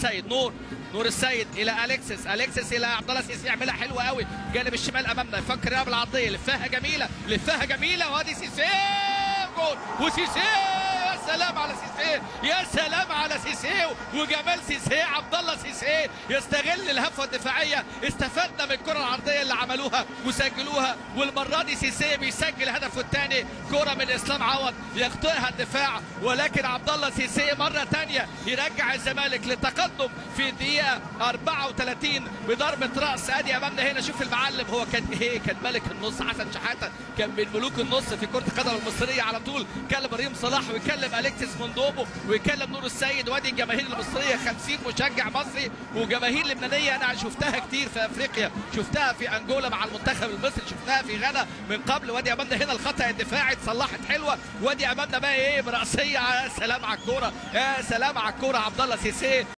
السيد نور نور السيد الى اليكسس اليكسس الى عبد الله سيسي يعملها حلوه قوي جانب الشمال امامنا يفكر يلعب العرضيه لفها جميله لفها جميله وادي سيسي جول وسيسي يا سلام على سيسي يا سلام على سيسي وجمال سيسي عبد الله سيسي يستغل الهفوه الدفاعيه استفدنا من الكره العرضيه اللي عملوها وسجلوها والمره دي سيسي بيسجل هدفه الثاني كره من اسلام عوض يخطئها الدفاع ولكن عبد الله سيسي مره ثانيه يرجع الزمالك لتقدم في الدقيقه 34 بضربه راس ادي امامنا هنا شوف المعلم هو كان ايه كان ملك النص حسن شحاته كان من ملوك النص في كره القدم المصريه على طول كلم ريم صلاح ويكلم اليكسيس موندوبو ويكلم نور السيد وادي الجماهير المصريه 50 مشجع مصري وجماهير لبنانيه انا شفتها كتير في افريقيا شفتها في انجولا مع المنتخب المصري شفتها في غانا من قبل وادي امامنا هنا الخطا الدفاعي اتصلحت حلوه وادي امامنا بقى ايه براسيه يا سلام على الكوره يا سلام على الكوره عبد الله سيسي